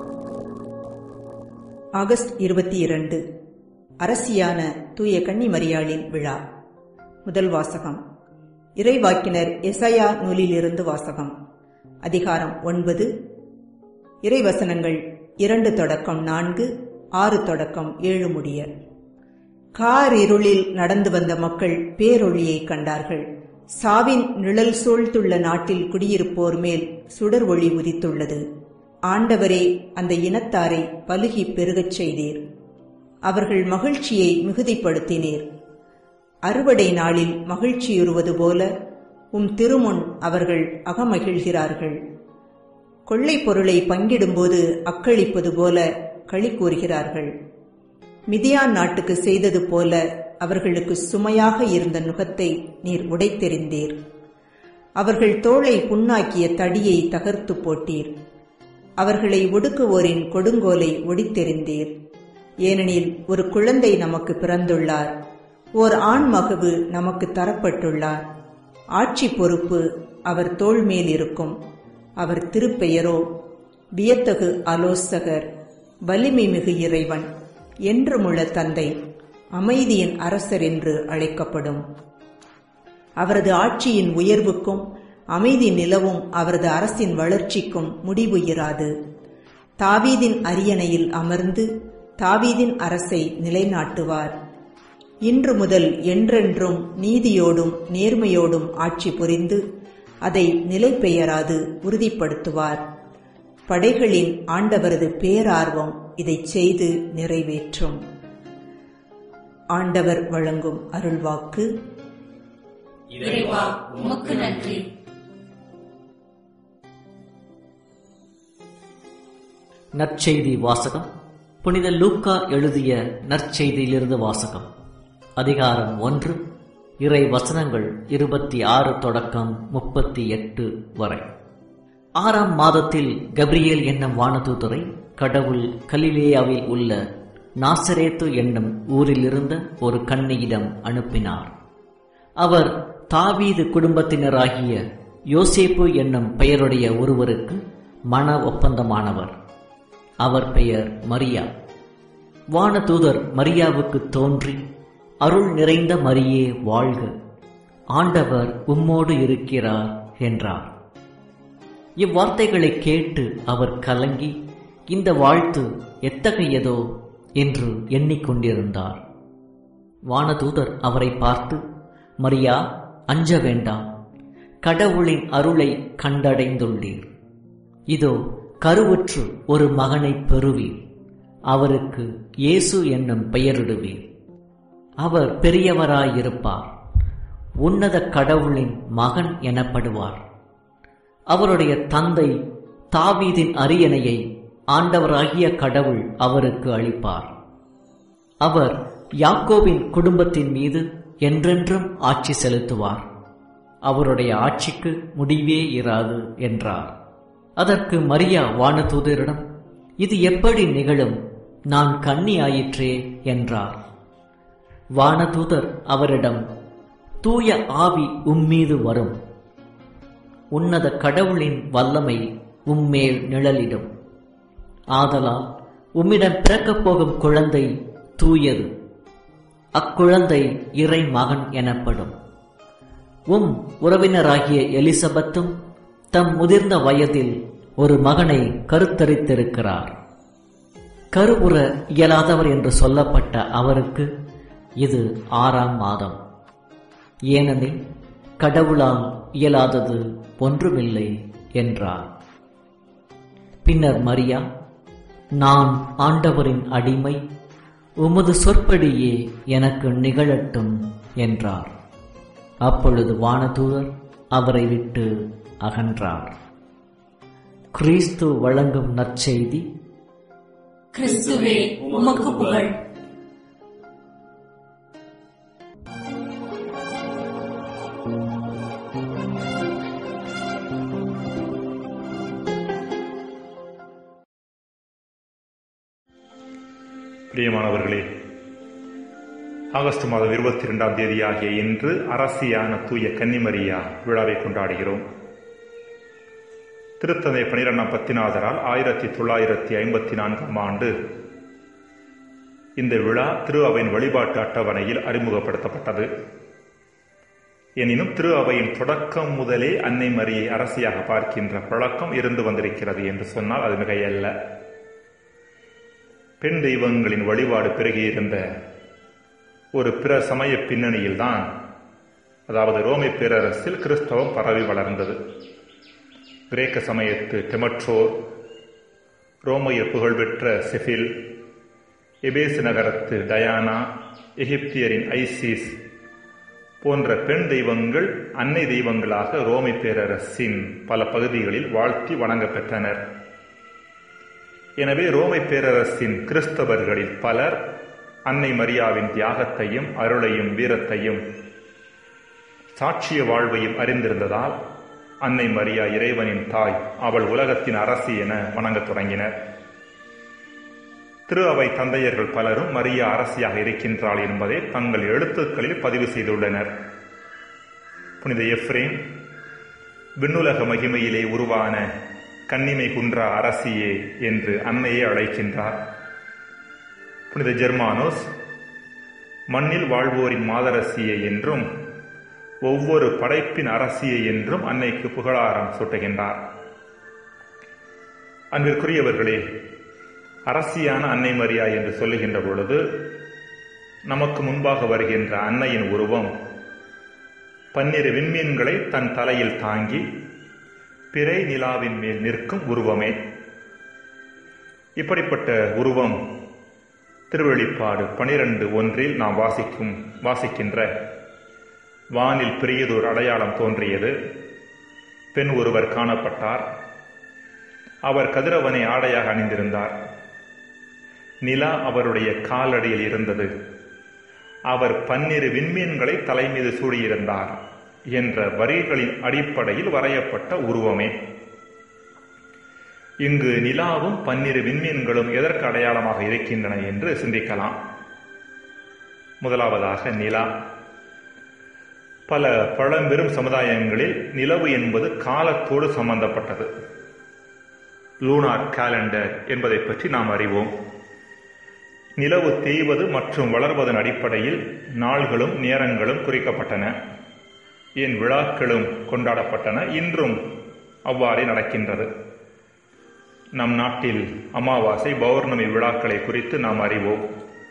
August இருபத்தி இரண்டு அரசியான தூய கன்னிமரியாளின் விழா முதல் வாசகம் இறைவாக்கினர் எசையா நூலிலிருந்து வாசகம் அதிகாரம் ஒன்பது இறைவசனங்கள் இரண்டு தொடக்கம் நான்கு ஆறு தொடக்கம் ஏழு முடிய காரிருளில் நடந்து வந்த மக்கள் பேரொளியை கண்டார்கள் சாவின் நிழல் சூழ்ந்துள்ள நாட்டில் குடியிருப்போர் மேல் சுடர் ஒளி உதித்துள்ளது ஆண்டவரே அந்த இனத்தாரை பலுகி பெருகச் செய்தீர் அவர்கள் மகிழ்ச்சியை மிகுதிப்படுத்தினீர் அறுவடை நாளில் மகிழ்ச்சியுறுவது போல உம் திருமுன் அவர்கள் அகமகிழ்கிறார்கள் கொள்ளை பொருளை பங்கிடும்போது அக்களிப்பது போல களி கூறுகிறார்கள் மிதியான் நாட்டுக்கு செய்தது போல அவர்களுக்கு சுமையாக இருந்த நுகத்தை நீர் உடைத்தெறிந்தீர் அவர்கள் தோளை புண்ணாக்கிய தடியை தகர்த்து போட்டீர் அவர்களை ஒடுக்குவோரின் கொடுங்கோலை ஒடித்தெறிந்தீர் ஏனெனில் ஒரு குழந்தை நமக்கு பிறந்துள்ளார் ஓர் ஆண் மகவு நமக்கு தரப்பட்டுள்ளார் ஆட்சி பொறுப்பு அவர் தோள் மேல் இருக்கும் அவர் திருப்பெயரோ வியத்தகு ஆலோசகர் வலிமை மிகு இறைவன் என்றுமுள்ள தந்தை அமைதியின் அரசர் என்று அழைக்கப்படும் அவரது ஆட்சியின் உயர்வுக்கும் அமைதி நிலவும் அவரது அரசின் வளர்ச்சிக்கும் முடிவு இராது தாவீதின் அரியணையில் அமர்ந்து தாவீதின் அரசை நிலைநாட்டுவார் இன்று முதல் என்றென்றும் நீதியோடும் நேர்மையோடும் ஆட்சி புரிந்து அதை நிலை பெயராது உறுதிப்படுத்துவார் படைகளின் ஆண்டவரது பேரார்வம் இதைச் செய்து நிறைவேற்றும் ஆண்டவர் வழங்கும் அருள்வாக்கு இறைவா உமக்கு நன்றி நற்செய்தி வாசகம் புனித லூக்கா எழுதிய நற்செய்தியிலிருந்து வாசகம் அதிகாரம் ஒன்று இறை வசனங்கள் இருபத்தி ஆறு தொடக்கம் முப்பத்தி எட்டு வரை ஆறாம் மாதத்தில் கப்ரியேல் என்னும் வானதூதரை கடவுள் கலிலேயாவில் உள்ள நாசரேத்து என்னும் ஊரிலிருந்த ஒரு கன்னியிடம் அனுப்பினார் அவர் தாவீது குடும்பத்தினராகிய யோசேப்பு என்னும் பெயருடைய ஒருவருக்கு மன ஒப்பந்தமானவர் அவர் பெயர் மரியா வானதூதர் மரியாவுக்கு தோன்றி அருள் நிறைந்த மரியே வாழ்க ஆண்டவர் உம்மோடு இருக்கிறார் என்றார் இவ்வார்த்தைகளை கேட்டு அவர் கலங்கி இந்த வாழ்த்து எத்தகையதோ என்று எண்ணிக்கொண்டிருந்தார் வானதூதர் அவரை பார்த்து மரியா அஞ்ச வேண்டாம் கடவுளின் அருளை கண்டடைந்துள்ளீர் இதோ கருவுற்று ஒரு மகனை பெறுவீர் அவருக்கு இயேசு என்னும் பெயரிடுவீர் அவர் பெரியவராயிருப்பார் உன்னத கடவுளின் மகன் எனப்படுவார் அவருடைய தந்தை தாவீதின் அரியணையை ஆண்டவராகிய கடவுள் அவருக்கு அளிப்பார் அவர் யாக்கோபின் குடும்பத்தின் மீது என்றென்றும் ஆட்சி செலுத்துவார் அவருடைய ஆட்சிக்கு முடிவே இராது என்றார் அதற்கு மரியா வானதூதரிடம் இது எப்படி நிகழும் நான் கன்னி ஆயிற்றே என்றார் வானதூதர் அவரிடம் தூய ஆவி உம்மீது வரும் உன்னத கடவுளின் வல்லமை உம்மேல் நிழலிடும் ஆதலால் உம்மிடம் பிறக்கப் போகும் குழந்தை தூயது அக்குழந்தை இறை மகன் எனப்படும் உம் உறவினராகிய எலிசபெத்தும் தம் முதிர்ந்த வயதில் ஒரு மகனை கருத்தரித்திருக்கிறார் கருவுற இயலாதவர் என்று சொல்லப்பட்ட அவருக்கு இது ஆறாம் மாதம் ஏனெனில் கடவுளால் இயலாதது ஒன்றுமில்லை என்றார் பின்னர் மரியா நான் ஆண்டவரின் அடிமை உமது சொற்படியே எனக்கு நிகழட்டும் என்றார் அப்பொழுது வானதூதர் அவரை விட்டு அகன்றார் கிறிஸ்து வழங்கும் நற்செய்தி கிறிஸ்துவே உமக்கு புகழ் பிரியமானவர்களே ஆகஸ்ட் மாதம் இருபத்தி இரண்டாம் தேதி ஆகிய இன்று அரசியான தூய கன்னிமரியா விழாவை கொண்டாடுகிறோம் திருத்தந்தை பனிரெண்டாம் பத்திநாதரால் ஆயிரத்தி தொள்ளாயிரத்தி ஐம்பத்தி நான்காம் ஆண்டு இந்த விழா திரு அவையின் வழிபாட்டு அட்டவணையில் அறிமுகப்படுத்தப்பட்டது எனினும் திரு அவையின் தொடக்கம் முதலே அன்னை மரியை அரசியாக பார்க்கின்ற பழக்கம் இருந்து வந்திருக்கிறது என்று சொன்னால் அது மிகையல்ல பெண் தெய்வங்களின் வழிபாடு பெருகியிருந்த ஒரு பிற சமய பின்னணியில்தான் அதாவது ரோமை பேரரசில் கிறிஸ்தவம் பரவி வளர்ந்தது கிரேக்க சமயத்து டெமட்ரோர் ரோமைய புகழ்பெற்ற செஃபில் எபேசு நகரத்து டயானா எகிப்தியரின் ஐசிஸ் போன்ற பெண் தெய்வங்கள் அன்னை தெய்வங்களாக ரோமை பேரரசின் பல பகுதிகளில் வாழ்த்தி வணங்க பெற்றனர் எனவே ரோமை பேரரசின் கிறிஸ்தவர்களில் பலர் அன்னை மரியாவின் தியாகத்தையும் அருளையும் வீரத்தையும் சாட்சிய வாழ்வையும் அறிந்திருந்ததால் அன்னை மரியா இறைவனின் தாய் அவள் உலகத்தின் அரசி என வணங்கத் தொடங்கினர் திரு அவை தந்தையர்கள் பலரும் மரியா அரசியாக இருக்கின்றாள் என்பதை தங்கள் எழுத்துக்களில் பதிவு செய்துள்ளனர் புனித எஃப்ரேம் விண்ணுலக மகிமையிலே உருவான கன்னிமை குன்றா அரசியே என்று அன்னையை அழைக்கின்றார் புனித ஜெர்மானோஸ் மண்ணில் வாழ்வோரின் மாதரசியே என்றும் ஒவ்வொரு படைப்பின் அரசியே என்றும் அன்னைக்கு புகழாரம் சூட்டுகின்றார் அன்பிற்குரியவர்களே அரசியான அன்னை மரியா என்று சொல்லுகின்ற பொழுது நமக்கு முன்பாக வருகின்ற அன்னையின் உருவம் பன்னிரு விண்மீன்களை தன் தலையில் தாங்கி பிறை நிலாவின் மேல் நிற்கும் உருவமே இப்படிப்பட்ட உருவம் திருவெளிப்பாடு பனிரெண்டு ஒன்றில் நாம் வாசிக்கும் வாசிக்கின்ற வானில் பெரியதொரு அடையாளம் தோன்றியது பெண் ஒருவர் காணப்பட்டார் அவர் கதிரவனை ஆடையாக அணிந்திருந்தார் நிலா அவருடைய காலடியில் இருந்தது அவர் பன்னிரு விண்மீன்களை தலைமீது சூடியிருந்தார் என்ற வரிகளின் அடிப்படையில் வரையப்பட்ட உருவமே இங்கு நிலாவும் பன்னிரு விண்மீன்களும் எதற்கு அடையாளமாக இருக்கின்றன என்று சிந்திக்கலாம் முதலாவதாக நிலா பல பழம்பெரும் சமுதாயங்களில் நிலவு என்பது காலத்தோடு சம்பந்தப்பட்டது லூனார் கேலண்டர் என்பதை பற்றி நாம் அறிவோம் நிலவு தேய்வது மற்றும் வளர்வதன் அடிப்படையில் நாள்களும் நேரங்களும் குறிக்கப்பட்டன என் விழாக்களும் கொண்டாடப்பட்டன இன்றும் அவ்வாறே நடக்கின்றது நம் நாட்டில் அமாவாசை பௌர்ணமி விழாக்களை குறித்து நாம் அறிவோம்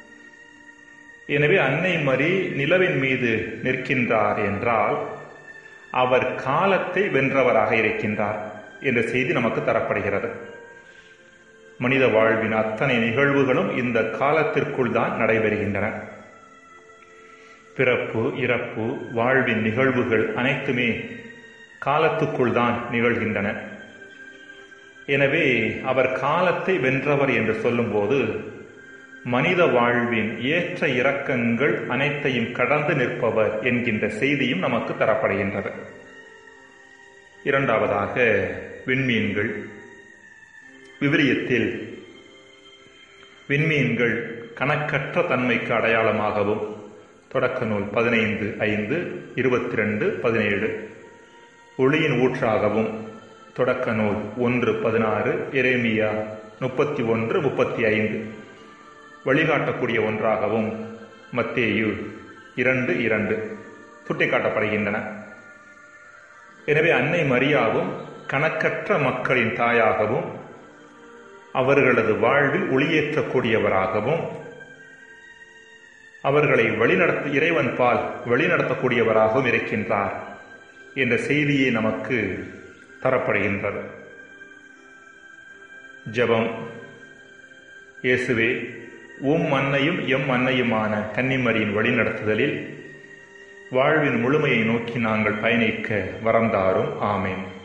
எனவே அன்னை மரி நிலவின் மீது நிற்கின்றார் என்றால் அவர் காலத்தை வென்றவராக இருக்கின்றார் என்ற செய்தி நமக்கு தரப்படுகிறது மனித வாழ்வின் அத்தனை நிகழ்வுகளும் இந்த காலத்திற்குள் தான் நடைபெறுகின்றன பிறப்பு இறப்பு வாழ்வின் நிகழ்வுகள் அனைத்துமே காலத்துக்குள் தான் நிகழ்கின்றன எனவே அவர் காலத்தை வென்றவர் என்று சொல்லும்போது மனித வாழ்வின் ஏற்ற இறக்கங்கள் அனைத்தையும் கடந்து நிற்பவர் என்கின்ற செய்தியும் நமக்கு தரப்படுகின்றது இரண்டாவதாக விண்மீன்கள் விவிலியத்தில் விண்மீன்கள் கணக்கற்ற தன்மைக்கு அடையாளமாகவும் தொடக்க நூல் பதினைந்து ஐந்து இருபத்தி ரெண்டு பதினேழு ஒளியின் ஊற்றாகவும் தொடக்க நூல் ஒன்று பதினாறு எரேமியா முப்பத்தி ஒன்று முப்பத்தி ஐந்து வழிகாட்டக்கூடிய ஒன்றாகவும் மத்தேயு இரண்டு இரண்டு சுட்டிக்காட்டப்படுகின்றன எனவே அன்னை மரியாவும் கணக்கற்ற மக்களின் தாயாகவும் அவர்களது வாழ்வில் ஒளியேற்றக்கூடியவராகவும் அவர்களை வழிநடத்த இறைவன் பால் வழிநடத்தக்கூடியவராகவும் இருக்கின்றார் என்ற செய்தியே நமக்கு தரப்படுகின்றது ஜெபம் இயேசுவே உம் அன்னையும் எம் அன்னையுமான கன்னிமரியின் வழிநடத்துதலில் வாழ்வின் முழுமையை நோக்கி நாங்கள் பயணிக்க வரந்தாரும் ஆமேன்